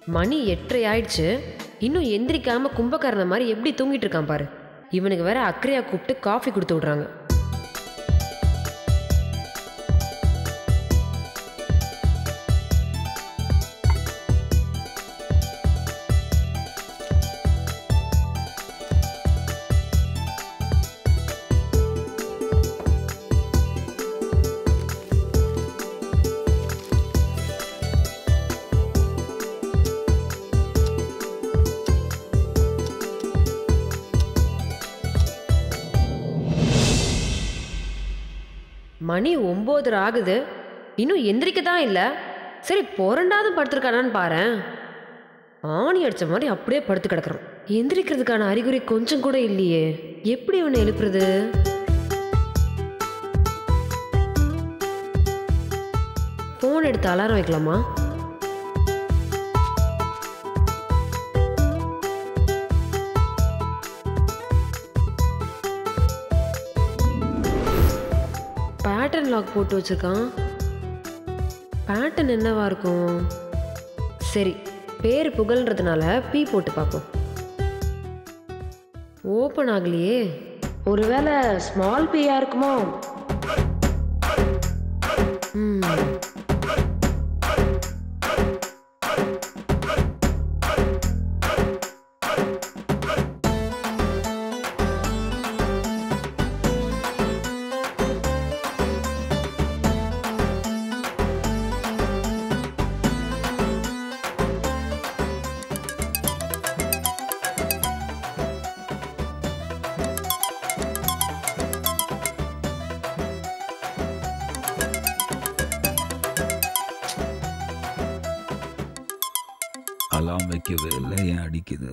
மணி எட்டரை ஆயிடுச்சு இன்னும் எந்திரிக்காம கும்பக்காரன மாதிரி எப்படி தூங்கிட்டு இருக்கான் பாரு இவனுக்கு வேற அக்கறையா கூப்பிட்டு காஃபி கொடுத்து விடுறாங்க மணி ஒம்போதரை ஆகுது இன்னும் எந்திரிக்க தான் இல்லை சரி புரண்டாவது படுத்திருக்கானான்னு பாரேன் ஆணி அடிச்ச மாதிரி அப்படியே படுத்து கிடக்குறான் எந்திரிக்கிறதுக்கான அறிகுறி கொஞ்சம் கூட இல்லையே எப்படி இவனை எழுப்புறது ஃபோன் எடுத்து அலாரம் வைக்கலாமா பேட்டர்ன் லாக் போட்டு வச்சிருக்கான் பேட்டர்ன் என்னவா இருக்கும் சரி பேர் புகழ்ன்றதுனால பி போட்டு பார்ப்போம் ஓப்பன் ஆகலையே ஒருவேளை ஸ்மால் பியா இருக்குமோ ம் அலாம் வைக்கவே இல்லை ஏன் அடிக்குது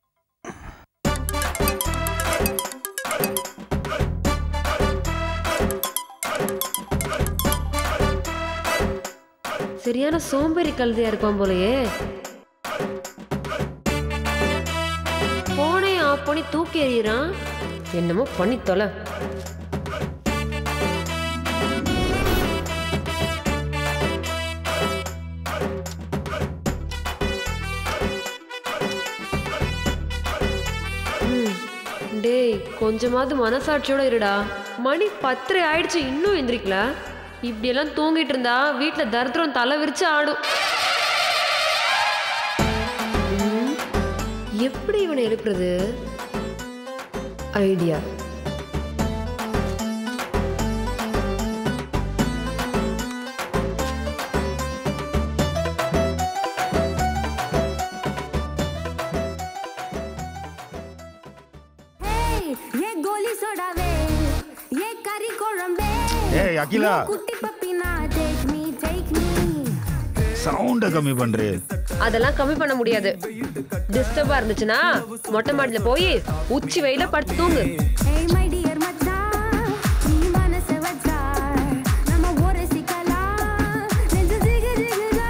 சரியான சோம்பேறி கழுதையா இருப்பான் போலயே போனே ஆஃப் பண்ணி தூக்கி எறிகிறான் என்னமோ பண்ணி தொலை ம், டேய் கொஞ்சமாவது மனசாட்சியோட இருடா மணி பத்தரை ஆயிடுச்சு இன்னும் எந்திரிக்கல இப்படியெல்லாம் தூங்கிட்டு இருந்தா வீட்டில் தரித்திரம் தலை விரிச்சு ஆடும் ம், எப்படி இவனை எழுப்புறது ஐடியா ये गोली सोडावे ये करी कोळंबे ஏய் அகிலா குட்டி பப்பினா take me take me சவுண்ட கம்மி பண்றே அதெல்லாம் கம்மி பண்ண முடியாது டிஸ்டர்பா இருந்துச்சுன்னா மொட்டை மாடியில போய் உச்சி வெயில படுத்து தூங்கு hey my dear மச்சான் நீ மனச வச்சா நம்ம ஒரு சிக்கலாம் நெஞ்சு ஜிகு ஜிகுதா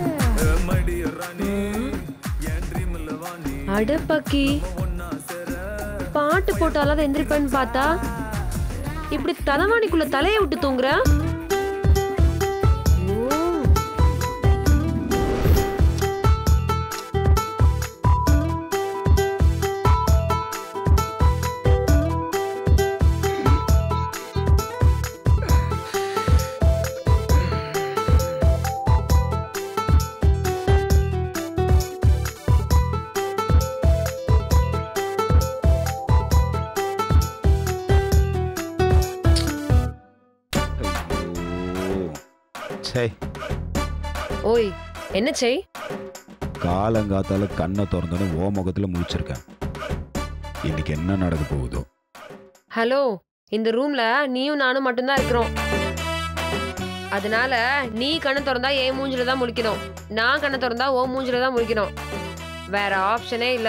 அட பக்கி பாட்டு போட்டாலாவது எந்திரிப்பேன்னு பார்த்தா இப்படி தலைவாணிக்குள்ள தலையை விட்டு தூங்குற ஐயோ. சே ஓய் என்ன செய் காலங்காத்தால கண்ணை திறந்தோட ஓ முகத்துல முழிச்சிருக்கேன் இன்னைக்கு என்ன நடக்க போகுதோ ஹலோ இந்த ரூம்ல நீயும் நானும் மட்டும்தான் இருக்கிறோம் அதனால நீ கண்ணை திறந்தா என் மூஞ்சில தான் முழிக்கணும் நான் கண்ணை திறந்தா ஓ மூஞ்சில தான் முழிக்கணும் வேற ஆப்ஷனே இல்ல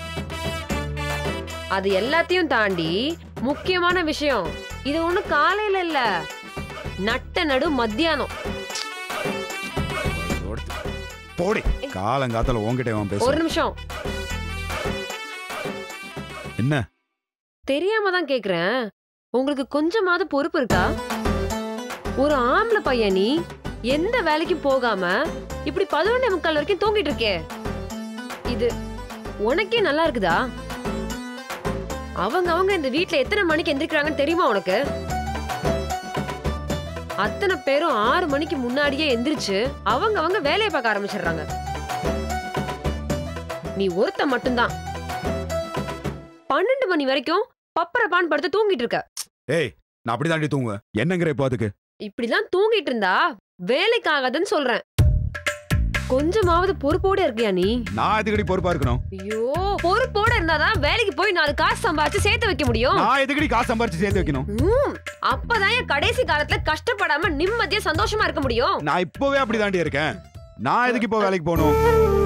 அது எல்லாத்தையும் தாண்டி முக்கியமான விஷயம் இது ஒண்ணு காலையில இல்ல நட்ட நடு மத்தியானம் போடி காலங்காத்தால உன்கிட்ட அவன் ஒரு பேச நிமிஷம் என்ன தெரியாம தான் கேக்குறேன் உங்களுக்கு கொஞ்சமாவது பொறுப்பு இருக்கா ஒரு ஆம்பளை பையன் நீ எந்த வேலைக்கும் போகாம இப்படி பதினொன்னே முக்கால் வரைக்கும் தூங்கிட்டு இருக்கே இது உனக்கே நல்லா இருக்குதா அவங்க அவங்க இந்த வீட்ல எத்தனை மணிக்கு எந்திரிக்கிறாங்கன்னு தெரியுமா உனக்கு அத்தனை பேரும் ஆறு மணிக்கு முன்னாடியே எந்திரிச்சு அவங்க அவங்க வேலையை பார்க்க ஆரம்பிச்சிடுறாங்க நீ ஒருத்த மட்டும்தான் பன்னெண்டு மணி வரைக்கும் பப்பரப்பான் படுத்து தூங்கிட்டு இருக்க ஏய் நான் அப்படி தாண்டி தூங்குவேன் என்னங்கிற இப்போ அதுக்கு இப்படிலாம் தூங்கிட்டு இருந்தா வேலைக்கு ஆகாதுன்னு சொல்றேன் கொஞ்சமாவது பொறுப்போட இருக்கியா நீ நான் எதுக்கடி பொறுப்பா இருக்கணும் ஐயோ பொறுப்போட இருந்தாதான் வேலைக்கு போய் நாலு காசு சம்பாதிச்சு சேர்த்து வைக்க முடியும் நான் எதுக்கடி காசு சம்பாரிச்சு சேர்த்து வைக்கணும் ம், அப்பதான் என் கடைசி காலத்துல கஷ்டப்படாம நிம்மதியா சந்தோஷமா இருக்க முடியும் நான் இப்போவே அப்படி தாண்டி இருக்கேன் நான் எதுக்கு இப்போ வேலைக்கு போகணும்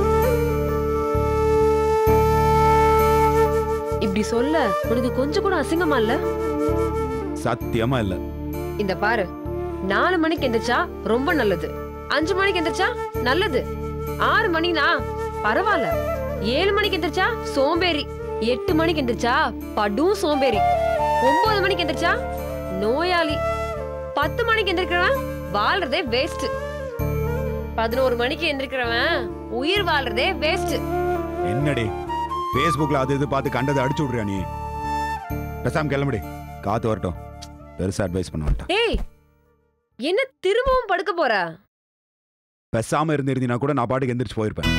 இப்படி சொல்ல உனக்கு கொஞ்சம் கூட அசிங்கமா இல்ல சத்தியமா இல்ல இந்த பாரு நாலு மணிக்கு எந்திரிச்சா ரொம்ப நல்லது அஞ்சு மணிக்கு எந்திரிச்சா நல்லது ஆறு மணினா பரவாயில்ல ஏழு மணிக்கு எந்திரிச்சா சோம்பேறி எட்டு மணிக்கு எந்திரிச்சா படும் சோம்பேறி ஒன்பது மணிக்கு எந்திரிச்சா நோயாளி பத்து மணிக்கு எந்திரிக்கிறவன் வாழ்றதே வேஸ்ட் பதினோரு மணிக்கு எந்திரிக்கிறவன் உயிர் வாழ்றதே வேஸ்ட் என்னடி ஃபேஸ்புக்ல அது இது பார்த்து கண்டதை அடிச்சு விட்றியா நீ பேசாம கிளம்புடி காத்து வரட்டும் பெருசா அட்வைஸ் பண்ண மாட்டேன் ஏய் என்ன திரும்பவும் படுக்க போற பேசாம இருந்திருந்தீனா கூட நான் பாட்டுக்கு எந்திரிச்சு போயிருப்பேன்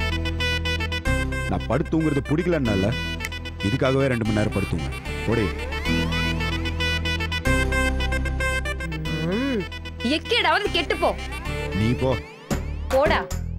நான் படுத்து தூங்குறது பிடிக்கலன்னு இல்ல இதுக்காகவே ரெண்டு மணி நேரம் படுத்துங்க ஓடி ம், எக்கேடாவது கெட்டு போ நீ போ போடா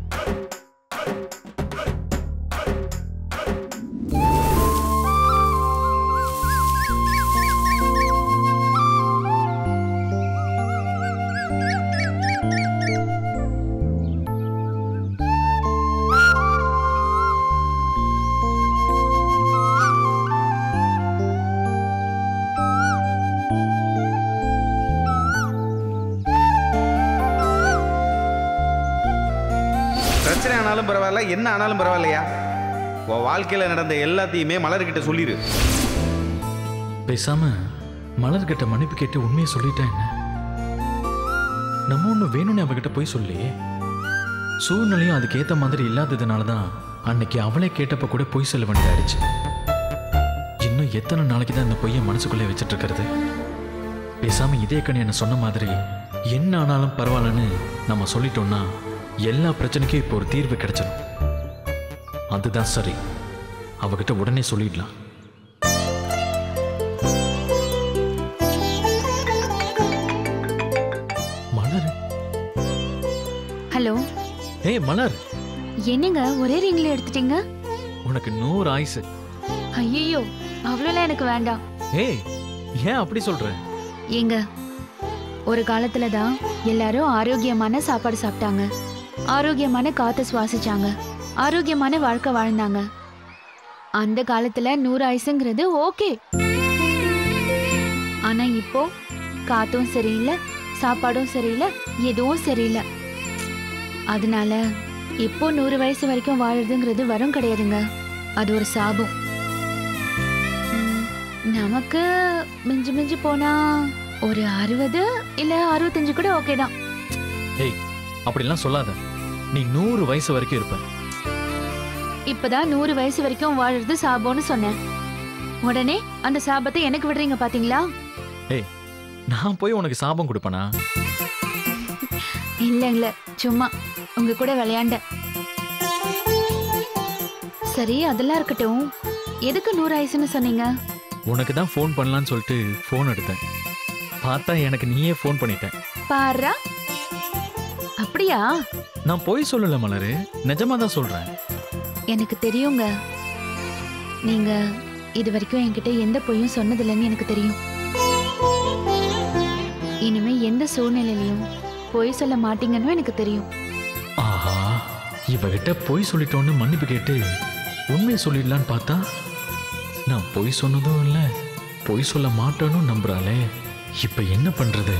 பிரச்சனை ஆனாலும் பரவாயில்ல என்ன ஆனாலும் பரவாயில்லையா உன் வாழ்க்கையில் நடந்த எல்லாத்தையுமே மலர்கிட்ட சொல்லிடு பேசாம மலர்கிட்ட மன்னிப்பு கேட்டு உண்மையை சொல்லிட்டேன் என்ன நம்ம ஒன்று வேணும்னு அவகிட்ட போய் சொல்லி சூழ்நிலையும் அதுக்கேற்ற மாதிரி இல்லாததுனால தான் அன்னைக்கு அவளே கேட்டப்ப கூட பொய் சொல்ல வேண்டியதாயிடுச்சு இன்னும் எத்தனை நாளைக்கு தான் இந்த பொய்யை மனசுக்குள்ளே வச்சுட்டு இருக்கிறது பேசாம இதே கணி என்ன சொன்ன மாதிரி என்ன ஆனாலும் பரவாயில்லன்னு நம்ம சொல்லிட்டோம்னா எல்லா பிரச்சனைக்கும் இப்போ ஒரு தீர்வு கிடைச்சிடும் அதுதான் சரி அவகிட்ட உடனே சொல்லிடலாம் மலர் ஹலோ ஏய் மலர் என்னங்க ஒரே ரிங்ல எடுத்துட்டீங்க உனக்கு நூறு ஆயுசு ஐயோ அவ்வளோலாம் எனக்கு வேண்டாம் ஏய் ஏன் அப்படி சொல்ற ஏங்க ஒரு காலத்துல தான் எல்லாரும் ஆரோக்கியமான சாப்பாடு சாப்பிட்டாங்க ஆரோக்கியமான காத்தை சுவாசிச்சாங்க ஆரோக்கியமான வாழ்க்கை வாழ்ந்தாங்க அந்த காலத்துல நூறு ஆயுசுங்கிறது ஓகே ஆனா இப்போ காத்தும் சரியில்லை சாப்பாடும் சரியில்லை எதுவும் சரியில்லை அதனால இப்போ நூறு வயசு வரைக்கும் வாழுறதுங்கிறது வரம் கிடையாதுங்க அது ஒரு சாபம் ம், நமக்கு மிஞ்சி மிஞ்சி போனா ஒரு அறுபது இல்ல அறுபத்தஞ்சு கூட ஓகே தான் ஏய் அப்படிலாம் சொல்லாத நீ நூறு வயசு வரைக்கும் இருப்ப இப்பதான் நூறு வயசு வரைக்கும் வாழுறது சாபம்னு சொன்னேன் உடனே அந்த சாபத்தை எனக்கு விடுறீங்க பாத்தீங்களா நான் போய் உனக்கு சாபம் கொடுப்பனா இல்ல இல்ல சும்மா உங்க கூட விளையாண்ட சரி அதெல்லாம் இருக்கட்டும் எதுக்கு நூறு ஆயுசுன்னு சொன்னீங்க உனக்கு தான் ஃபோன் பண்ணலான்னு சொல்லிட்டு ஃபோன் எடுத்தேன் பார்த்தா எனக்கு நீயே ஃபோன் பண்ணிட்டேன் பாரா அப்படியா நான் போய் சொல்லல மலரு நிஜமா தான் சொல்றேன் எனக்கு தெரியுங்க நீங்க இது வரைக்கும் என்கிட்ட எந்த பொய்யும் சொன்னதில்லைன்னு எனக்கு தெரியும் இனிமே எந்த சூழ்நிலையிலையும் பொய் சொல்ல மாட்டீங்கன்னு எனக்கு தெரியும் ஆஹா இவகிட்ட பொய் சொல்லிட்டோன்னு மன்னிப்பு கேட்டு உண்மையை சொல்லிடலான்னு பார்த்தா நான் பொய் சொன்னதும் இல்லை பொய் சொல்ல மாட்டேன்னு நம்புறாளே இப்ப என்ன பண்றது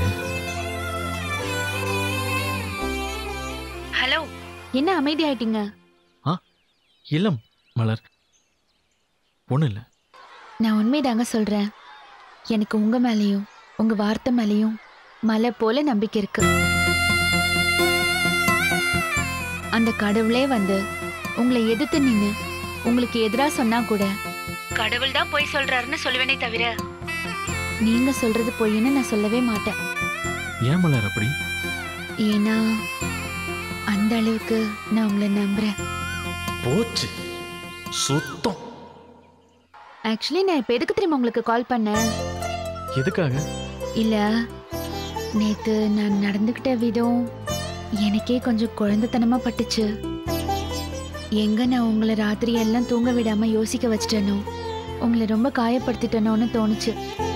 ஹலோ என்ன அமைதி ஆயிட்டீங்க இல்லம் மலர் ஒன்றும் இல்லை நான் உண்மைதாங்க சொல்றேன் எனக்கு உங்க மேலேயும் உங்க வார்த்தை மேலேயும் மலை போல நம்பிக்கை இருக்கு அந்த கடவுளே வந்து உங்களை எதிர்த்து நின்னு உங்களுக்கு எதிரா சொன்னா கூட கடவுள் தான் பொய் சொல்றாருன்னு சொல்லுவேனே தவிர நீங்க சொல்றது பொய்ன்னு நான் சொல்லவே மாட்டேன் ஏன் மலர் அப்படி ஏன்னா அந்த அளவுக்கு நான் உங்களை நம்புறேன் போச்சு சுத்தம் ஆக்சுவலி நான் இப்போ எதுக்கு தெரியுமா உங்களுக்கு கால் பண்ணேன் எதுக்காக இல்ல நேத்து நான் நடந்துக்கிட்ட விதம் எனக்கே கொஞ்சம் குழந்தைத்தனமா பட்டுச்சு எங்க நான் உங்களை ராத்திரி எல்லாம் தூங்க விடாம யோசிக்க வச்சிட்டேனோ உங்களை ரொம்ப காயப்படுத்திட்டேனோன்னு தோணுச்சு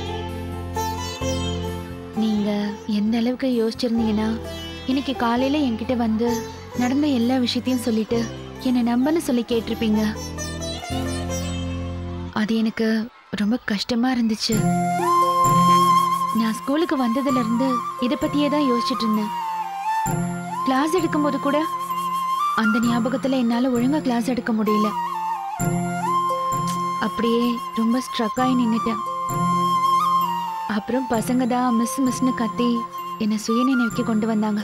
நீங்க எந்த அளவுக்கு யோசிச்சிருந்தீங்கன்னா இன்னைக்கு காலையில என்கிட்ட வந்து நடந்த எல்லா விஷயத்தையும் சொல்லிட்டு என்னை நம்பன்னு சொல்லி கேட்டிருப்பீங்க அது எனக்கு ரொம்ப கஷ்டமா இருந்துச்சு நான் ஸ்கூலுக்கு வந்ததுல இருந்து இத பத்தியே தான் யோசிச்சுட்டு இருந்தேன் கிளாஸ் எடுக்கும்போது கூட அந்த ஞாபகத்துல என்னால ஒழுங்கா கிளாஸ் எடுக்க முடியல அப்படியே ரொம்ப ஸ்ட்ரக் ஆகி நின்னுட்டேன் அப்புறம் பசங்க தான் மிஸ் மிஸ்னு கத்தி என்னை சுயநினைவுக்கு கொண்டு வந்தாங்க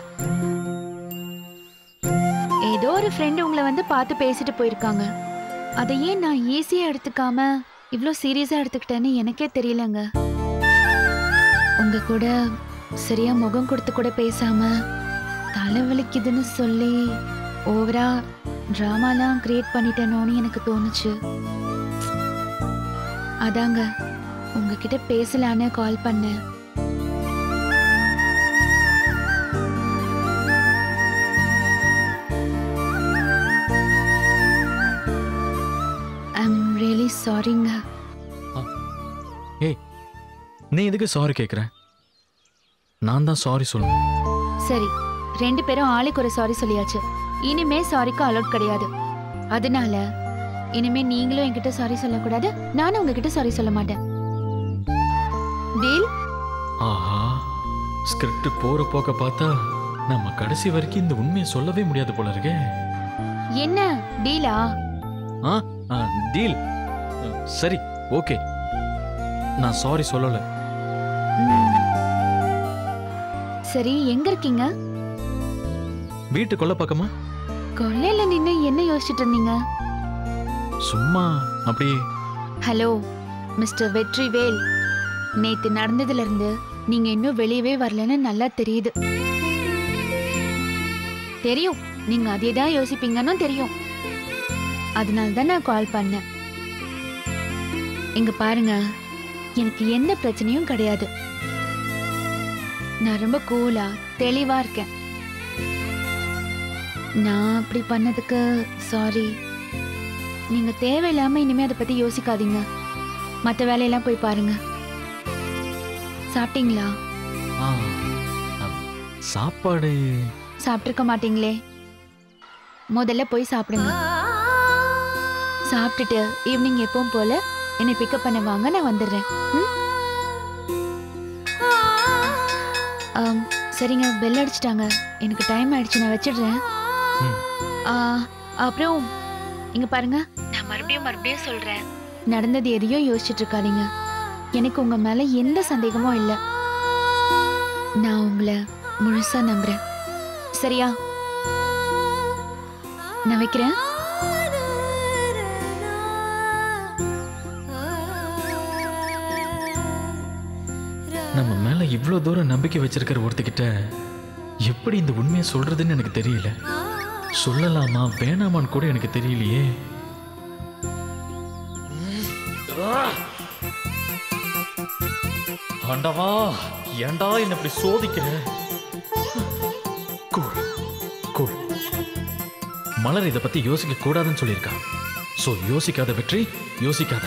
ஏதோ ஒரு ஃப்ரெண்டு உங்களை வந்து பார்த்து பேசிட்டு போயிருக்காங்க அதை ஏன் நான் ஈஸியா எடுத்துக்காம இவ்வளோ சீரியஸா எடுத்துக்கிட்டேன்னு எனக்கே தெரியலங்க உங்க கூட சரியா முகம் கொடுத்து கூட பேசாம தலைவலிக்குதுன்னு சொல்லி ஓவரா ட்ராமாலாம் கிரியேட் பண்ணிட்டேனோன்னு எனக்கு தோணுச்சு அதாங்க உங்ககிட்ட பேசலான்னு கால் பண்ணேன் ஐம் ரியலி சாரிங்க ஏய் நீ எதுக்கு சாரி கேட்குற நான் தான் சாரி சொல்லணும் சரி ரெண்டு பேரும் ஆளுக்கு ஒரு சாரி சொல்லியாச்சு இனிமே சாரிக்கு அலோட் கிடையாது அதனால இனிமே நீங்களும் என்கிட்ட சாரி சொல்லக்கூடாது நானும் உங்ககிட்ட சாரி சொல்ல மாட்டேன் டீல் ஆஹா ஸ்கிரிப்ட் போற போக்க பார்த்தா நம்ம கடைசி வரைக்கும் இந்த உண்மையை சொல்லவே முடியாது போல இருக்கே என்ன டீலா ஆ ஆ டீல் சரி ஓகே நான் சாரி சொல்லல ம். சரி எங்க இருக்கீங்க வீட்டு கொல்ல பக்கமா கொல்லையில நின்னு என்ன யோசிச்சுட்டு இருந்தீங்க சும்மா அப்படியே ஹலோ மிஸ்டர் வெற்றிவேல் நேத்து நடந்ததுல இருந்து நீங்க இன்னும் வெளியவே வரலன்னு நல்லா தெரியுது தெரியும் நீங்க அதே தான் யோசிப்பீங்கன்னு தெரியும் அதனால தான் நான் கால் பண்ணேன் இங்க பாருங்க எனக்கு எந்த பிரச்சனையும் கிடையாது நான் ரொம்ப கூலா தெளிவா இருக்கேன் நான் அப்படி பண்ணதுக்கு சாரி நீங்க தேவையில்லாம இனிமே அதை பத்தி யோசிக்காதீங்க மத்த வேலையெல்லாம் போய் பாருங்க சாப்பிட்டீங்களா ஆ ஆ, சாப்பாடு சாப்பிட்டிருக்க மாட்டீங்களே முதல்ல போய் சாப்பிடுங்க சாப்பிட்டுட்டு ஈவினிங் எப்பவும் போல என்னை பிக்கப் பண்ண வாங்க நான் வந்துடுறேன் ம்? ஆம், சரிங்க பெல் அடிச்சிட்டாங்க எனக்கு டைம் ஆயிடுச்சு நான் வச்சிடுறேன் ம். ஆ, அப்புறம் இங்க பாருங்க நான் மறுபடியும் மறுபடியும் சொல்றேன் நடந்தது எதையும் யோசிச்சுட்டு இருக்காதீங்க எனக்கு உங்க மேல எந்த சந்தேகமும் இல்லை நான் உங்களை முழுசா நம்புறேன் சரியா நான் வைக்கிறேன் நம்ம மேல இவ்வளோ தூரம் நம்பிக்கை வச்சிருக்கிற ஒருத்தகிட்ட எப்படி இந்த உண்மையை சொல்றதுன்னு எனக்கு தெரியல சொல்லலாமா வேணாமான்னு கூட எனக்கு தெரியலையே ஆண்டவா ஏன்டா என்ன இப்படி சோதிக்கிற கூல் கூல் மலர் இதை பத்தி யோசிக்க கூடாதுன்னு சொல்லியிருக்கா சோ யோசிக்காத வெற்றி யோசிக்காத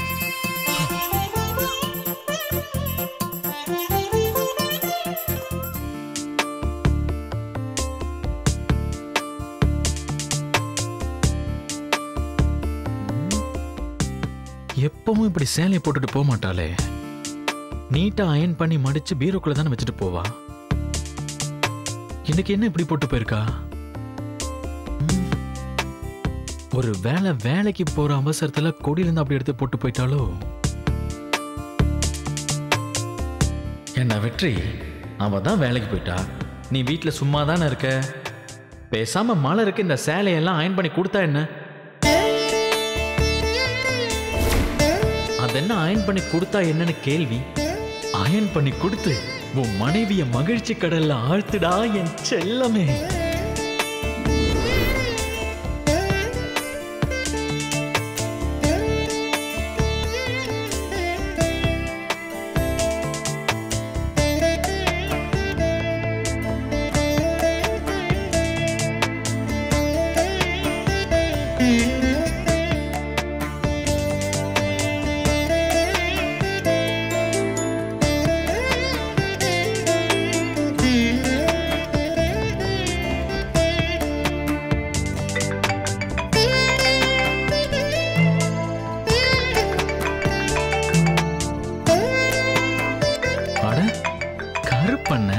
எப்பவும் இப்படி சேலையை போட்டுட்டு போக மாட்டாளே நீட்டா அயன் பண்ணி மடிச்சு பீரோக்குள்ள தானே வச்சுட்டு போவா இன்னைக்கு என்ன இப்படி போட்டு போயிருக்கா ம். ஒரு வேலை வேலைக்கு போற அவசரத்துல கொடியிலிருந்து அப்படி எடுத்து போட்டு போயிட்டாலோ என்ன வெற்றி அவ தான் வேலைக்கு போயிட்டா நீ வீட்டில் சும்மா தானே இருக்க பேசாம மலருக்கு இந்த சேலையெல்லாம் அயன் பண்ணி கொடுத்தா என்ன அதென்ன அயன் பண்ணி கொடுத்தா என்னன்னு கேள்வி அயன் பண்ணி கொடுத்து உன் மனைவிய மகிழ்ச்சி கடல்ல ஆழ்த்துடா என் செல்லமே அட கருப்பண்ண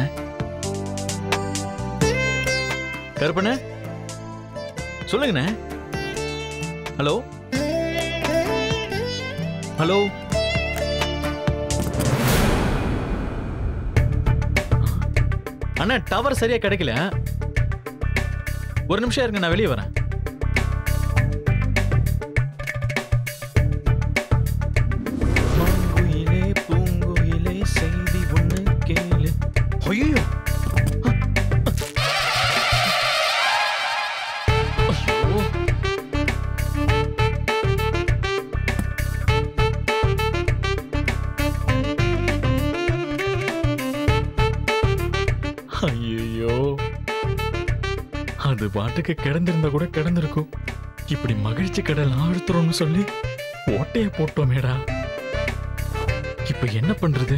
கருப்பண்ண சொல்லுங்கண்ணே ஹலோ ஹலோ அண்ணா டவர் சரியா கிடைக்கல ஒரு நிமிஷம் இருங்க நான் வெளியே வரேன் மாங்குயிலே பூங்குயிலே செய்தி ஒண்ணு கேளு ஐயோ ஐயோ ஐயோ அது பாட்டுக்கு கிடந்திருந்தா கூட கிடந்திருக்கும் இப்படி மகிழ்ச்சி கடல் ஆழ்த்துறோம்னு சொல்லி ஓட்டைய போட்டோமேடா இப்ப என்ன பண்றது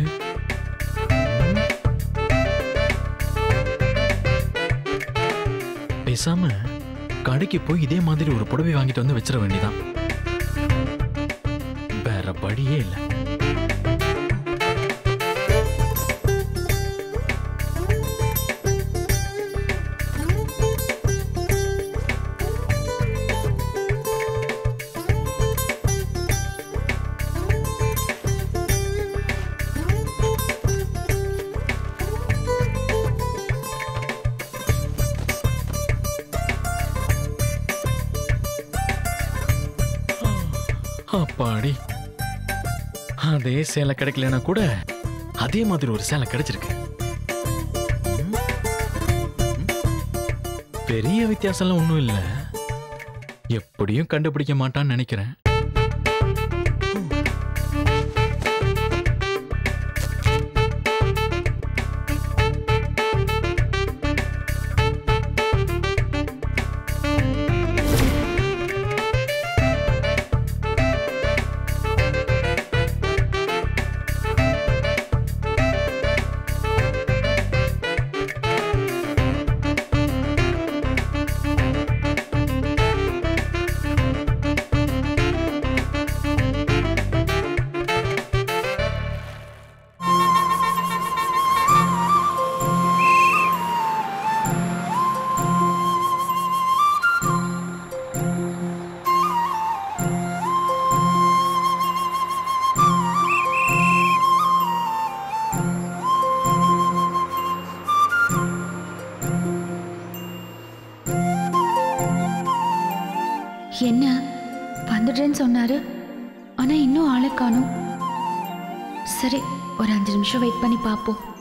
பேசாம கடைக்கு போய் இதே மாதிரி ஒரு புடவை வாங்கிட்டு வந்து வச்சிட வேண்டியதான் வேற வழியே இல்லை அப்பாடி அதே சேலை கிடைக்கலனா கூட அதே மாதிரி ஒரு சேலை கிடைச்சிருக்கு ம். ம். பெரிய வித்தியாசம்லாம் ஒன்றும் இல்லை எப்படியும் கண்டுபிடிக்க மாட்டான்னு நினைக்கிறேன் என்ன வந்துடுறேன்னு சொன்னாரு ஆனா இன்னும் ஆளை காணும் சரி ஒரு அஞ்சு நிமிஷம் வெயிட் பண்ணி பார்ப்போம்